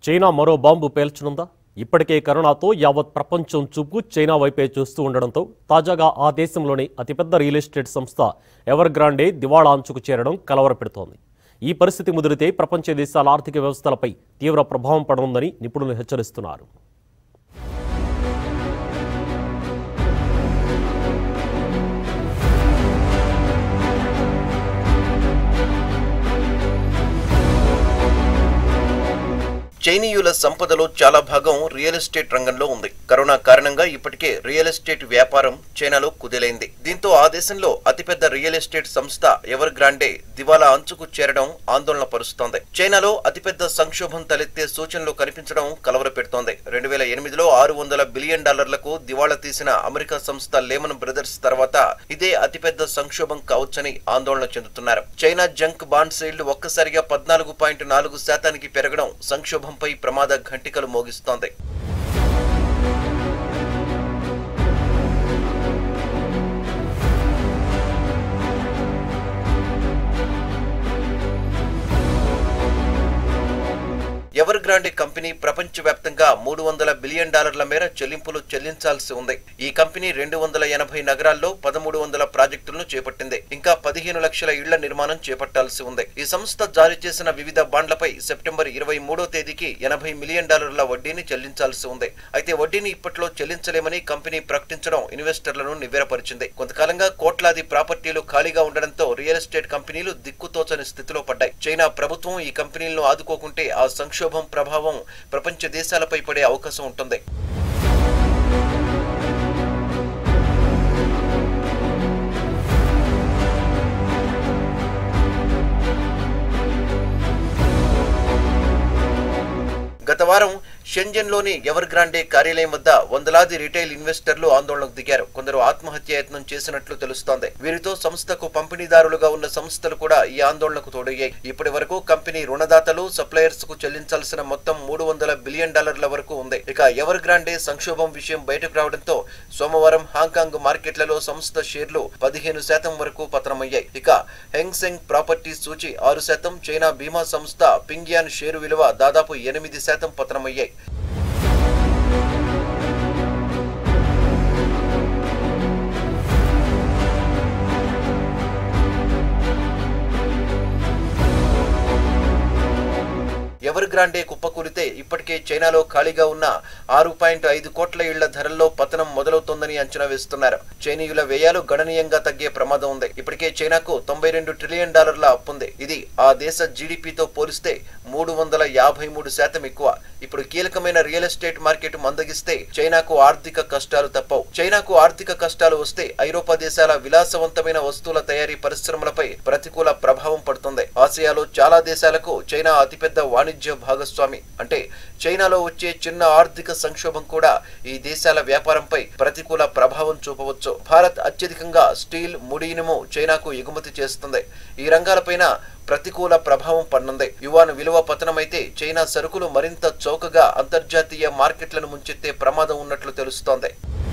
China మరో bomb పేల్చనుందా ఇప్పటికే కరోనాతో యావత్ ప్రపంచం చూపు చైనా వైపే చూస్తూ ఉండడంతో తాజాగా ఆ దేశంలోని అతిపెద్ద రియల్ ఎస్టేట్ సంస్థ ఎవర్ గ్రాండే దివాళా అంచుకు చేరడం కలవరపెడుతోంది ఈ పరిస్థితి ముదిరితే ప్రపంచ దేశాల ఆర్థిక వ్యవస్థలపై తీవ్ర ప్రభావం పడనుందని నిపుణులు హెచ్చరిస్తున్నారు చైనీయుల సంపదలో చాలా భాగం రియల్ ఎస్టేట్ రంగంలో ఉంది కరోనా కారణంగా ఇప్పటికే రియల్ ఎస్టేట్ వ్యాపారం చైనాలో కుదేలైంది దీంతో ఆ దేశంలో అతిపెద్ద రియల్ ఎస్టేట్ సంస్థ ఎవర్ గ్రాండే దివాలా అంచుకు చేరడం ఆందోళన పరుస్తోంది చైనాలో అతిపెద్ద సంక్షోభం తలెత్తే సూచనలు కనిపించడం కలవరపెడుతోంది రెండు వేల ఎనిమిదిలో ఆరు వందల బిలియన్ డాలర్లకు దివాళా తీసిన అమెరికా సంస్థ లేమన్ బ్రదర్స్ తర్వాత ఇదే అతిపెద్ద సంక్షోభం కావచ్చని ఆందోళన చెందుతున్నారు చైనా జంక్ బాండ్ సీల్డ్ ఒక్కసారిగా పద్నాలుగు పాయింట్ నాలుగు శాతానికి పెరగడం సంక్షోభంపై ప్రమాద ఘంటికలు మోగిస్తోంది ఎవర్ గ్రాండే కంపెనీ ప్రపంచవ్యాప్తంగా మూడు వందల బిలియన్ డాలర్ల మేర చెల్లింపులు చెల్లించాల్సి ఉంది ఈ కంపెనీ రెండు వందల ఎనభై నగరాల్లో పదమూడు వందల ప్రాజెక్టులను చేపట్టింది ఇంకా పదిహేను లక్షల ఇళ్ల నిర్మాణం చేపట్టాల్సి ఉంది ఈ సంస్థ జారీ చేసిన వివిధ బాండ్లపై సెప్టెంబర్ ఇరవై మూడో తేదీకి ఎనభై మిలియన్ డాలర్ల వడ్డీని చెల్లించాల్సి ఉంది అయితే వడ్డీని ఇప్పట్లో చెల్లించలేమని కంపెనీ ప్రకటించడం ఇన్వెస్టర్లను నివ్వెరపరిచింది కొంతకాలంగా కోట్లాది ప్రాపర్టీలు ఖాళీగా ఉండడంతో రియల్ ఎస్టేట్ కంపెనీలు దిక్కుతోచని స్థితిలో పడ్డాయి చైనా ప్రభుత్వం ఈ కంపెనీలను ఆదుకోకుంటే ఆ సంక్షోభం ప్రభావం ప్రపంచ దేశాలపై పడే అవకాశం ఉంటుంది గత వారం షెంజన్లోని ఎవర్ గ్రాండే కార్యాలయం వద్ద వందలాది రిటైల్ ఇన్వెస్టర్లు ఆందోళనకు దిగారు కొందరు ఆత్మహత్య యత్నం చేసినట్లు తెలుస్తోంది వీరితో సంస్థకు పంపిణీదారులుగా ఉన్న సంస్థలు కూడా ఈ ఆందోళనకు తోడయ్యాయి ఇప్పటి వరకు కంపెనీ రుణదాతలు సప్లయర్స్ కు చెల్లించాల్సిన మొత్తం మూడు వందల బిలియన్ డాలర్ల వరకు ఉంది ఇక ఎవర్ గ్రాండే సంక్షోభం విషయం బయటకు రావడంతో సోమవారం హాంకాంగ్ మార్కెట్లలో సంస్థ షేర్లు పదిహేను శాతం వరకు పతనమయ్యాయి ఇక హెంగ్సెంగ్ ప్రాపర్టీస్ సూచి ఆరు శాతం చైనా బీమా సంస్థ పింగ్యాన్ షేరు విలువ దాదాపు ఎనిమిది శాతం పతనమయ్యాయి ఎవర్ గ్రాండే కుప్పకూలితే ఇప్పటికే చైనాలో ఖాళీగా ఉన్న ఆరు పాయింట్ ఐదు కోట్ల ఇళ్ల ధరల్లో పతనం మొదలవుతోందని అంచనా వేస్తున్నారు చైనీయుల వ్యయాలు గణనీయంగా తగ్గే ప్రమాదం ఉంది ఇప్పటికే చైనాకు తొంభై రెండు ట్రిలియన్ డాలర్ల అప్పుంది ఇది ఆ దేశ జీడిపితో పోలిస్తే మూడు వందల యాభై మూడు శాతం ఎక్కువ ఇప్పుడు కీలకమైన రియల్ ఎస్టేట్ మార్కెట్ మందగిస్తే చైనాకు ఆర్థిక కష్టాలు తప్పవు చైనాకు ఆర్థిక కష్టాలు వస్తే ఐరోపా దేశాల విలాసవంతమైన వస్తువుల తయారీ పరిశ్రమలపై ప్రతికూల ప్రభావం పడుతుంది ఆసియాలో చాలా దేశాలకు చైనా అతిపెద్ద వాణిజ్య భాగస్వామి అంటే చైనాలో వచ్చే చిన్న ఆర్థిక సంక్షోభం కూడా ఈ దేశాల వ్యాపారంపై ప్రతికూల ప్రభావం చూపవచ్చు భారత్ అత్యధికంగా స్టీల్ ముడి ఇనుము చైనాకు ఎగుమతి చేస్తుంది ఈ రంగాలపైన ప్రతికూల ప్రభావం పడనుంది యువాన్ విలువ పతనమైతే చైనా సరుకులు మరింత చౌకగా అంతర్జాతీయ మార్కెట్లను ముంచెత్తే ప్రమాదం ఉన్నట్లు తెలుస్తోంది